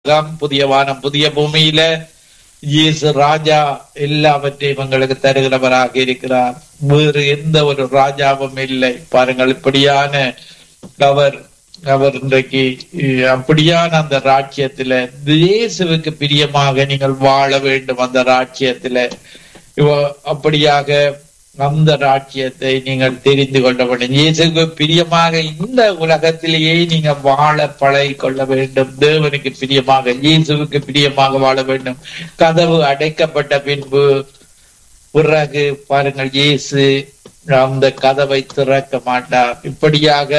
உலகம் புதிய வானம் புதிய பூமியில இயேசு ராஜா எல்லாவற்றையும் எங்களுக்கு தருகிறவராக இருக்கிறார் வேறு எந்த ஒரு ராஜாவும் இல்லை பாருங்கள் இப்படியான அவர் அவர் இன்றைக்கு அஹ், அப்படியான அந்த ராஜ்யத்துல இயேசுவுக்கு பிரியமாக நீங்கள் வாழ வேண்டும் அந்த ராஜ்யத்துல இவ- அப்படியாக அந்த ராஜ்யத்தை நீங்கள் தெரிந்து கொள்ள வேண்டும் இயேசுக்கு பிரியமாக இந்த உலகத்திலேயே நீங்க வாழ பழகி கொள்ள வேண்டும் தேவனுக்கு பிரியமாக இயேசுவுக்கு பிரியமாக வாழ வேண்டும் கதவு அடைக்கப்பட்ட பின்பு பிறகு பாருங்கள் இயேசு அந்த கதவை திறக்க மாட்டார் இப்படியாக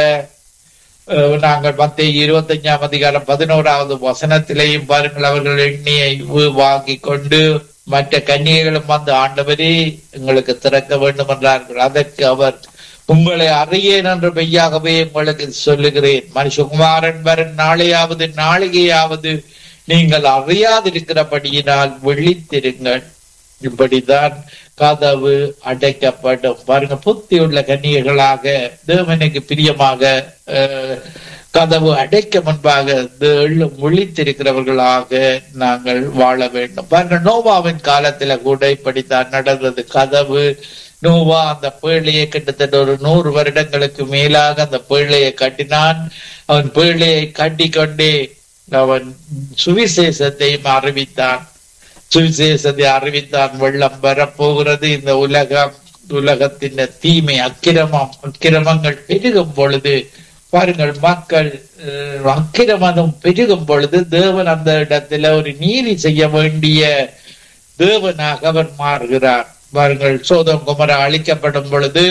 அஹ், நாங்கள் மத்திய இருபத்தஞ்சாம் அதிகாரம் பதினோராவது வசனத்திலேயும் பாருங்கள் அவர்கள் எண்ணெயை வு- வாங்கி கொண்டு மற்ற கன்னிகைகளும் வந்து ஆண்டவரே எங்களுக்கு திறக்க வேண்டும் என்றார்கள் அதற்கு அவர் உங்களை அறியேன் என்று மெய்யாகவே உங்களுக்கு சொல்லுகிறேன் மனுஷகுமாரன் வரும் நாளையாவது நாளிகையாவது நீங்கள் அறியாதிருக்கிறபடியினால் விழித்திருங்கள் இப்படிதான் கதவு அடைக்கப்படும் பாருங்க புத்தியுள்ள கன்னிகைகளாக தேவனுக்கு பிரியமாக அஹ், கதவு அடைக்க முன்பாக தேள் விழித்திருக்கிறவர்களாக நாங்கள் வாழ வேண்டும் பாருங்க நோவாவின் காலத்துல கூட இப்படித்தான் நடந்தது கதவு நோவா அந்த பேழையை கிட்டத்தட்ட ஒரு நூறு வருடங்களுக்கு மேலாக அந்த பேழையை கட்டினான் அவன் பேழையை கட்டிக்கொண்டே அவன் சுவிசேஷத்தையும் அறிவித்தான் சுவிசேஷத்தை அறிவித்தான் வெள்ளம் வரப்போகிறது இந்த உலகம் உலகத்தின் தீமை அக்கிரமம் அக்கிரமங்கள் பெருகும் பொழுது பாருங்கள் மக்கள் அஹ், அக்கிரமம் பெருகும் பொழுது தேவன் அந்த இடத்துல ஒரு நீதி செய்ய வேண்டிய தேவனாக அவர் மாறுகிறார் பாருங்கள் சோதம் குமர அழிக்கப்படும் பொழுது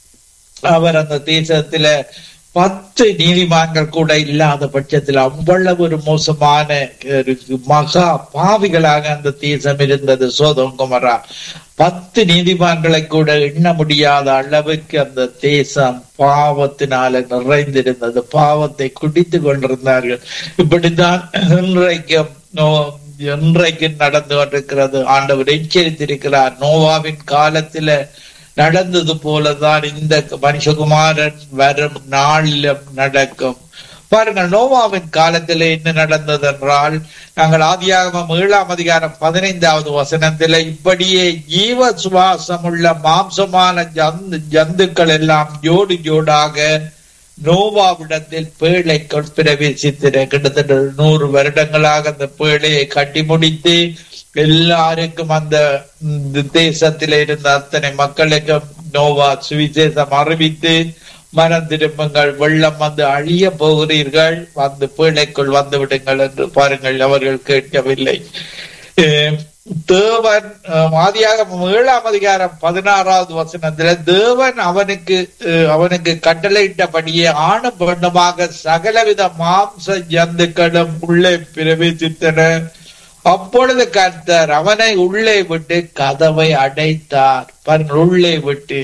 அவர் அந்த தேசத்துல பத்து நீதிமான்கள் கூட இல்லாத பட்சத்தில் அவ்வளவு ஒரு மோசமான ஒரு மகா பாவிகளாக அந்த தேசம் இருந்தது சோதம் குமரா பத்து நீதிமான்களை கூட எண்ண முடியாத அளவுக்கு அந்த தேசம் பாவத்தினால நிறைந்திருந்தது பாவத்தை குடித்து கொண்டிருந்தார்கள் இப்படித்தான் இன்றைக்கும் நோ- இன்றைக்கு நடந்து கொண்டிருக்கிறது ஆண்டவர் எச்சரித்திருக்கிறார் நோவாவின் காலத்தில நடந்தது போலதான் இந்த மனுஷகுமாரன் வரும் நாளிலும் நடக்கும் பாருங்கள் நோவாவின் காலத்தில் என்ன நடந்தது என்றால் நாங்கள் ஆதியாகமம் ஏழாம் அதிகாரம் பதினைந்தாவது வசனத்தில் இப்படியே ஜீவ சுவாசம் உள்ள மாம்சமான ஜந்து ஜந்துக்கள் எல்லாம் ஜோடு ஜோடாக நோவாவிடத்தில் பேழைக்குள் பிரவேசித்தின கிட்டத்தட்ட நூறு வருடங்களாக அந்த பேழையை கட்டி முடித்து எல்லாருக்கும் அந்த இந்த தேசத்தில இருந்த அத்தனை மக்களுக்கும் நோவா சுவிசேஷம் அறிவித்து மனம் திரும்புங்கள் வெள்ளம் வந்து அழிய போகிறீர்கள் வந்து பேழைக்குள் வந்து விடுங்கள் என்று பாருங்கள் அவர்கள் கேட்கவில்லை அஹ் தேவன் அஹ், ஆதியாகமம் ஏழாம் அதிகாரம் பதினாறாவது வசனத்துல தேவன் அவனுக்கு அஹ், அவனுக்கு கட்டளையிட்டபடியே ஆணும் பெண்ணுமாக சகலவித மாம்ச ஜந்துக்களும் உள்ளே பிரவேசித்தன அப்பொழுது கர்த்தர் அவனை உள்ளே விட்டு கதவை அடைத்தார் பாருங்கள் உள்ளே விட்டு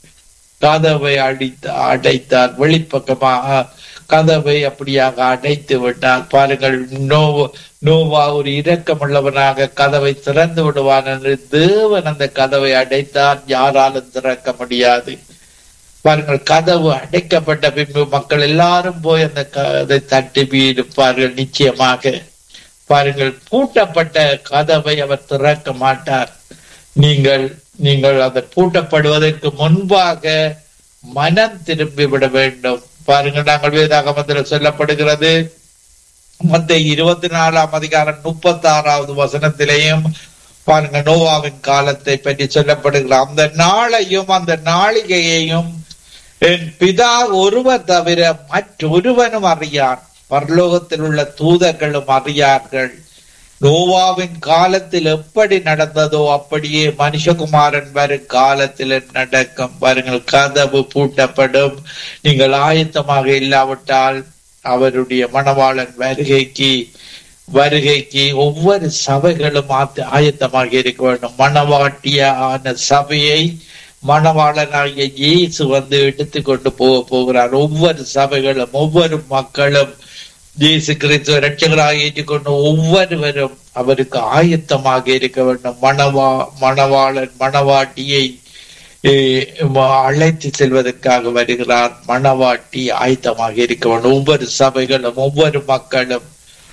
கதவை அடித்த அடைத்தார் வெளிப்பக்கமாக கதவை அப்படியாக அடைத்து விட்டார் பாருங்கள் நோவா நோவா ஒரு இரக்கமுள்ளவனாக கதவை திறந்து விடுவான் என்று தேவன் அந்த கதவை அடைத்தார் யாராலும் திறக்க முடியாது பாருங்கள் கதவு அடைக்கப்பட்ட பின்பு மக்கள் எல்லாரும் போய் அந்த கதை தட்டி இருப்பார்கள் நிச்சயமாக பாருங்கள் பூட்டப்பட்ட கதவை அவர் திறக்க மாட்டார் நீங்கள் நீங்கள் அதை பூட்டப்படுவதற்கு முன்பாக மனம் திரும்பி விட வேண்டும் பாருங்கள் நாங்கள் வேதாகமத்தில் சொல்லப்படுகிறது மத்த இருபத்தி நாலாம் அதிகாரம் முப்பத்தி ஆறாவது வசனத்திலேயும் பாருங்க நோவாவின் காலத்தை பற்றி சொல்லப்படுகிற அந்த நாளையும் அந்த நாளிகையையும் என் பிதா ஒருவர் தவிர மற்றொருவனும் அறியான் பரலோகத்தில் உள்ள தூதர்களும் அறியார்கள் நோவாவின் காலத்தில் எப்படி நடந்ததோ அப்படியே மனுஷகுமாரன் வரும் காலத்தில் நடக்கும் பாருங்கள் கதவு பூட்டப்படும் நீங்கள் ஆயத்தமாக இல்லாவிட்டால் அவருடைய மணவாளன் வருகைக்கு வருகைக்கு ஒவ்வொரு சபைகளும் ஆத்த- ஆயத்தமாக இருக்க வேண்டும் மணவாட்டியான சபையை மணவாளனாகிய இயேசு வந்து எடுத்துக்கொண்டு போக போகிறார் ஒவ்வொரு சபைகளும் ஒவ்வொரு மக்களும் இயேசு கிறிஸ்துவ ரட்சகராக ஏற்றுக்கொண்டு ஒவ்வொருவரும் அவருக்கு ஆயத்தமாக இருக்க வேண்டும் மணவா மணவாளன் மணவாட்டியை eh, அழைத்து செல்வதற்காக வருகிறார் மணவாட்டி ஆயத்தமாக இருக்க வேண்டும் ஒவ்வொரு சபைகளும் ஒவ்வொரு மக்களும்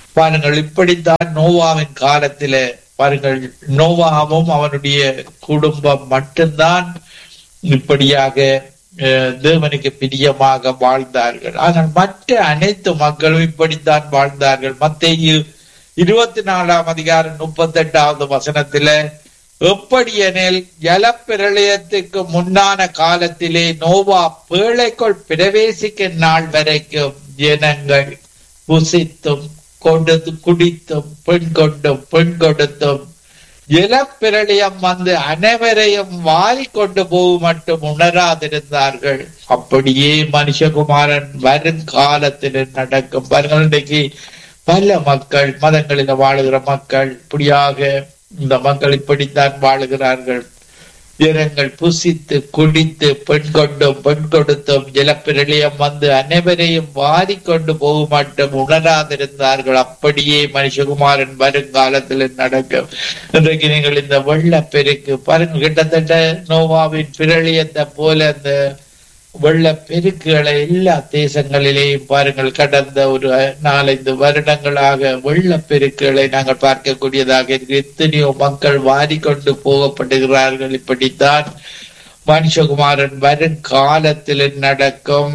பாருங்கள் இப்படித்தான் நோவாவின் காலத்தில பாருங்கள் நோவாவும் அவனுடைய குடும்பம் மட்டும்தான் இப்படியாக அஹ், தேவனுக்கு பிரியமாக வாழ்ந்தார்கள் ஆனால் மற்ற அனைத்து மக்களும் இப்படித்தான் வாழ்ந்தார்கள் மத்தேயு இருபத்தி நாலாம் அதிகாரம் முப்பத்தி எட்டாவது வசனத்தில எப்படியெனில் ஜலப்பிரளயத்துக்கு முன்னான காலத்திலே நோவா பேழைக்குள் பிரவேசிக்கும் நாள் வரைக்கும் ஜனங்கள் புசித்தும் கொடுத்து குடித்தும் பெண் கொண்டும் பெண் கொடுத்தும் ஜலப்பிரளயம் வந்து அனைவரையும் வாரி கொண்டு போகும் மட்டும் உணராதிருந்தார்கள் அப்படியே மனுஷகுமாரன் வருங்காலத்தில் நடக்கும் பாருங்கள் இன்றைக்கு பல மக்கள் மதங்களில் வாழுகிற மக்கள் இப்படியாக இந்த மக்கள் இப்படித்தான் வாழுகிறார்கள் ஜனங்கள் புசித்து குடித்து பெண் கொண்டும் பெண் கொடுத்தும் ஜலப்பிரளயம் வந்து அனைவரையும் வாரிக்கொண்டு போக மட்டும் உணராதிருந்தார்கள் அப்படியே மனுஷகுமாரன் வருங்காலத்தில் நடக்கும் இன்றைக்கு நீங்கள் இந்த வெள்ளப்பெருக்கு பாருங்க கிட்டத்தட்ட நோவாவின் பிரளயத்தை போல அந்த வெள்ளப்பெருக்குகளை எல்லா தேசங்களிலேயும் பாருங்கள் கடந்த ஒரு நாலஞ்சு வருடங்களாக வெள்ளப்பெருக்குகளை நாங்கள் பார்க்கக்கூடியதாக இருக்கு எத்தனையோ மக்கள் வாரிக்கொண்டு போகப்படுகிறார்கள் இப்படித்தான் மனுஷகுமாரன் வரும் காலத்தில் நடக்கும்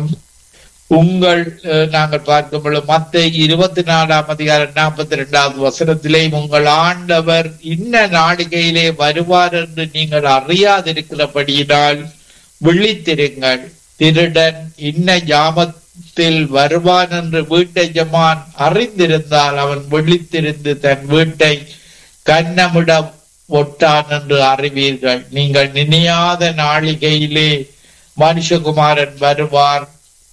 உங்கள் அஹ், நாங்கள் பார்க்கும் பொழுது மத்த இருபத்தி நாலாம் அதிகாரம் நாற்பத்தி ரெண்டாவது வசனத்திலே உங்கள் ஆண்டவர் இன்ன நாடிகையிலே வருவார் என்று நீங்கள் அறியாதிருக்கிறபடியினால் விழித்திருங்கள் திருடன் இன்ன ஜாமத்தில் வருவான் என்று வீட்டை ஜமான் அறிந்திருந்தால் அவன் விழித்திருந்து தன் வீட்டை கன்னமிட ஒட்டான் என்று அறிவீர்கள் நீங்கள் நினையாத நாளிகையிலே மனுஷகுமாரன் வருவார்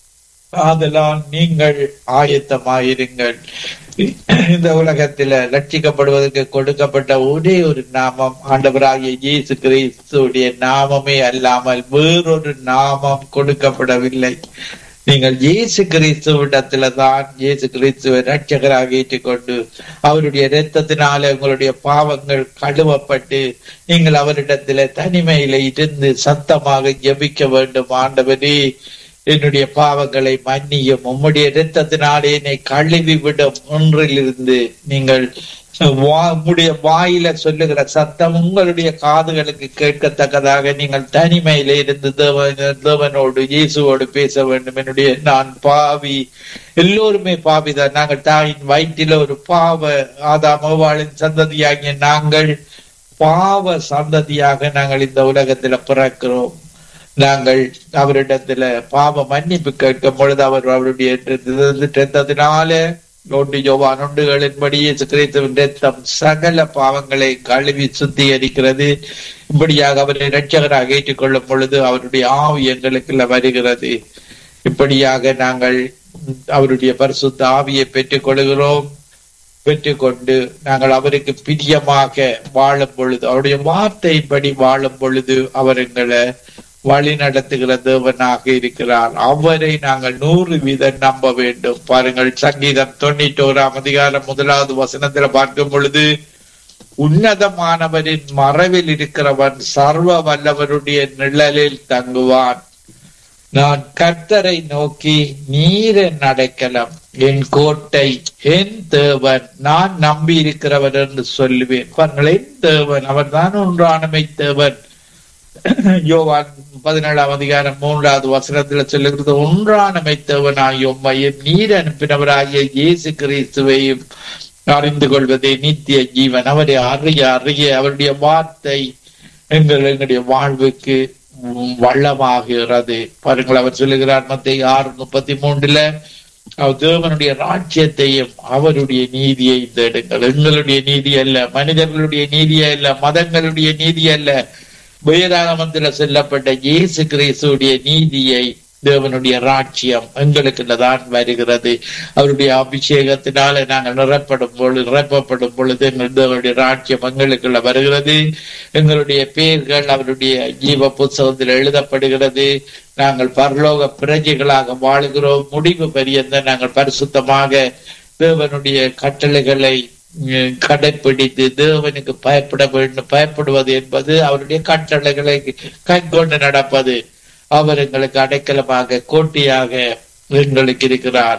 ஆதலால் நீங்கள் ஆயத்தமாயிருங்கள் இந்த உலகத்தில ரட்சிக்கப்படுவதற்கு கொடுக்கப்பட்ட ஒரே ஒரு நாமம் ஆண்டவராகிய இயேசு கிறிஸ்துடைய நாமமே அல்லாமல் வேறொரு நாமம் கொடுக்கப்படவில்லை நீங்கள் இயேசு கிறிஸ்துவிடத்துல தான் இயேசு கிறிஸ்துவை ரட்சகராக ஏற்றுக்கொண்டு அவருடைய இரத்தத்தினால உங்களுடைய பாவங்கள் கழுவப்பட்டு நீங்கள் அவரிடத்துல தனிமையில இருந்து சத்தமாக ஜெபிக்க வேண்டும் ஆண்டவரே என்னுடைய பாவங்களை மன்னியும் உம்முடைய இரத்தத்தினாலே என்னை கழுவி விடும் ஒன்றிலிருந்து நீங்கள் வா- உம்முடைய வாயில சொல்லுகிற சத்தம் உங்களுடைய காதுகளுக்கு கேட்கத்தக்கதாக நீங்கள் தனிமையில இருந்து தேவன் தேவனோடு இயேசுவோடு பேச வேண்டும் என்னுடைய நான் பாவி எல்லோருமே பாவிதான் நாங்கள் தாயின் வயிற்றில ஒரு பாவ ஆதாமவாளின் சந்ததியாகிய நாங்கள் பாவ சந்ததியாக நாங்கள் இந்த உலகத்துல பிறக்கிறோம் நாங்கள் அவரிடத்துல பாவ மன்னிப்பு கேட்கும் பொழுது அவர் அவருடைய ரத்தத்தினால ஒன்று யோவான் ஒன்றுகளின்படி இயேசு கிறிஸ்துவின் ரத்தம் சகல பாவங்களை கழுவி சுத்திகரிக்கிறது இப்படியாக அவரை இரட்சகராக ஏற்றுக்கொள்ளும் பொழுது அவருடைய ஆவி எங்களுக்குள்ள வருகிறது இப்படியாக நாங்கள் அவருடைய பரிசுத்த ஆவியை பெற்றுக் கொள்கிறோம் பெற்றுக்கொண்டு நாங்கள் அவருக்கு பிரியமாக வாழும் பொழுது அவருடைய வார்த்தையின்படி வாழும் பொழுது அவர் எங்களை வழி நடத்துகிற தேவனாக இருக்கிறார் அவரை நாங்கள் நூறு வீதம் நம்ப வேண்டும் பாருங்கள் சங்கீதம் தொண்ணூற்றி ஓராம் அதிகாரம் முதலாவது வசனத்துல பார்க்கும் பொழுது உன்னதமானவரின் மறைவில் இருக்கிறவன் சர்வ வல்லவருடைய நிழலில் தங்குவான் நான் கர்த்தரை நோக்கி நீர் என் அடைக்கலம் என் கோட்டை என் தேவன் நான் நம்பி இருக்கிறவர் என்று சொல்லுவேன் பாருங்கள் என் தேவன் அவர் தான் ஒன்றானமை தேவன் யோவான் பதினேழாம் அதிகாரம் மூன்றாவது வசனத்துல சொல்லுகிறது ஒன்றானமை தேவனாகிய உம்மையும் நீர் அனுப்பினவராகிய இயேசு கிறிஸ்துவையும் அறிந்து கொள்வதே நித்திய ஜீவன் அவரை அறிய அறிய அவருடைய வார்த்தை எங்கள் எங்களுடைய வாழ்வுக்கு வள்ளமாகிறது பாருங்கள் அவர் சொல்லுகிறார் மத்திய ஆறு முப்பத்தி மூன்றுல அவர் தேவனுடைய ராஜ்யத்தையும் அவருடைய நீதியை தேடுங்கள் எங்களுடைய நீதி அல்ல மனிதர்களுடைய நீதி அல்ல மதங்களுடைய நீதி அல்ல வேதாகமத்தில் சொல்லப்பட்ட இயேசு கிறிஸ்துடைய நீதியை தேவனுடைய ராட்சியம் எங்களுக்கு தான் வருகிறது அவருடைய அபிஷேகத்தினால நாங்கள் நிரப்படும் பொழுது நிரப்பப்படும் பொழுது எங்கள் தேவனுடைய ராட்சியம் எங்களுக்குள்ள வருகிறது எங்களுடைய பெயர்கள் அவருடைய ஜீவ புத்தகத்தில் எழுதப்படுகிறது நாங்கள் பரலோக பிரஜைகளாக வாழுகிறோம் முடிவு பரியந்த நாங்கள் பரிசுத்தமாக தேவனுடைய கட்டளைகளை கடைப்பிடித்து தேவனுக்கு பயப்பட வேண்டும் பயப்படுவது என்பது அவருடைய கட்டளைகளை கைக்கொண்டு நடப்பது அவர் எங்களுக்கு அடைக்கலமாக கோட்டியாக எங்களுக்கு இருக்கிறார்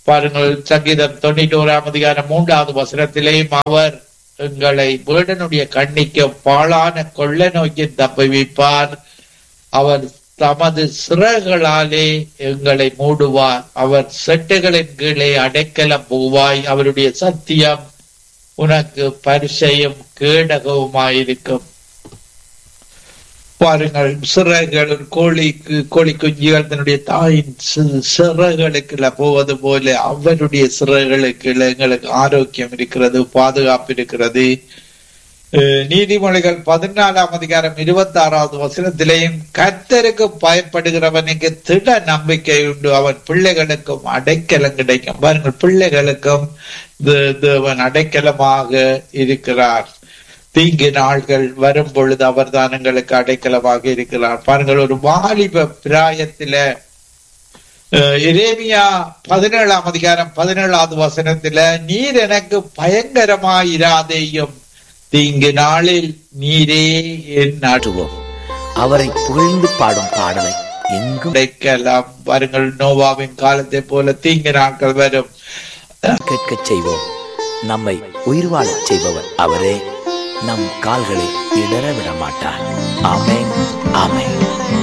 பாருங்கள் சங்கீதம் தொண்ணூற்றி ஓராம் அதிகாரம் மூன்றாவது வசனத்திலேயும் அவர் எங்களை வேடனுடைய கண்ணிக்கு பாழான கொள்ள நோக்கி தப்புவிப்பார் அவர் தமது சிறகுகளாலே எங்களை மூடுவார் அவர் செட்டுகளின் கீழே அடைக்கலம் போவாய் அவருடைய சத்தியம் உனக்கு பரிசையும் கேடகவுமாயிருக்கும் பாருங்கள் சிறகுகள் கோழிக்கு கோழி குஞ்சுகள் தன்னுடைய தாயின் சி- சிறகுகளுக்குள்ள போவது போல அவருடைய சிறகுகளுக்கு எங்களுக்கு ஆரோக்கியம் இருக்கிறது பாதுகாப்பு இருக்கிறது அஹ் நீதிமொழிகள் பதினாலாம் அதிகாரம் இருபத்தி ஆறாவது வசனத்திலேயும் கர்த்தருக்கு பயப்படுகிறவனுக்கு திட நம்பிக்கை உண்டு அவன் பிள்ளைகளுக்கும் அடைக்கலம் கிடைக்கும் பாருங்கள் பிள்ளைகளுக்கும் தே- தேவன் அடைக்கலமாக இருக்கிறார் தீங்கு நாள்கள் வரும் பொழுது அவர்தான் எங்களுக்கு அடைக்கலமாக இருக்கிறார் பாருங்கள் ஒரு வாலிப பிராயத்தில அஹ், எரேமியா பதினேழாம் அதிகாரம் பதினேழாவது வசனத்துல நீர் எனக்கு பயங்கரமாயிராதேயும் தீங்கு நாளில் நீரே என் நாட்டுவோம் அவரை புகழ்ந்து பாடும் பாடலை எங்கும் அடைக்கலாம் பாருங்கள் நோவாவின் காலத்தை போல தீங்கு நாட்கள் வரும் கேட்கச் செய்வோம் நம்மை உயிர் வாழச் செய்பவர் அவரே நம் கால்களை இடற விட மாட்டார் ஆமென் ஆமென்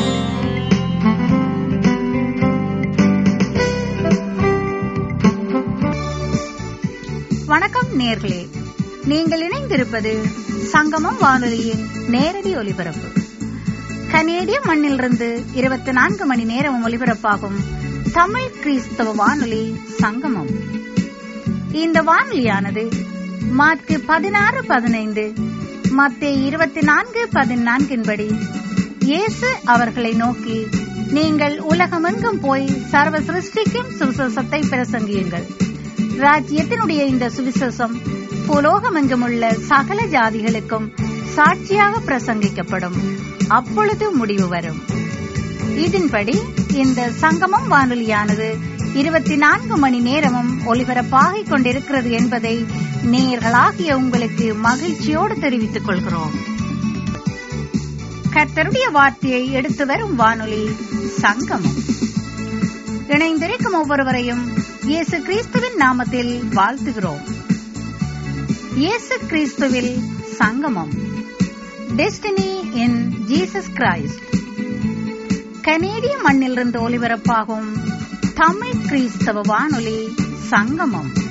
வணக்கம் நேர்களே நீங்கள் இணைந்திருப்பது சங்கமம் வானொலியின் நேரடி ஒலிபரப்பு கனேடிய மண்ணிலிருந்து இருபத்தி நான்கு மணி நேரம் ஒலிபரப்பாகும் தமிழ் கிறிஸ்தவ வானொலி சங்கமம் இந்த வானொலியானது மார்க்கு பதினாறு பதினைந்து மத்திய இருபத்தி நான்கு பதினான்கின்படி இயேசு அவர்களை நோக்கி நீங்கள் உலகமெங்கும் போய் சர்வ சிருஷ்டிக்கும் சுவிசேஷத்தை பிரசங்கியுங்கள் ராஜ்யத்தினுடைய இந்த சுவிசேஷம் புலோகமெங்கும் உள்ள சகல ஜாதிகளுக்கும் சாட்சியாக பிரசங்கிக்கப்படும் அப்பொழுது முடிவு வரும் இதன்படி இந்த சங்கமம் வானொலியானது இருபத்தி நான்கு மணி நேரமும் ஒலிபரப்பாகிக் கொண்டிருக்கிறது என்பதை நேயர்களாகிய உங்களுக்கு மகிழ்ச்சியோடு தெரிவித்துக் கொள்கிறோம் கர்த்தருடைய வார்த்தையை எடுத்து வரும் வானொலி சங்கமம் இணைந்திருக்கும் ஒவ்வொருவரையும் இயேசு கிறிஸ்துவின் நாமத்தில் வாழ்த்துகிறோம் இயேசு கிறிஸ்துவில் சங்கமம் டெஸ்டினி இன் ஜீசஸ் கிரைஸ்ட் கனேடிய மண்ணிலிருந்து ஒலிபரப்பாகும் தமிழ் கிறிஸ்தவ வானொலி சங்கமம்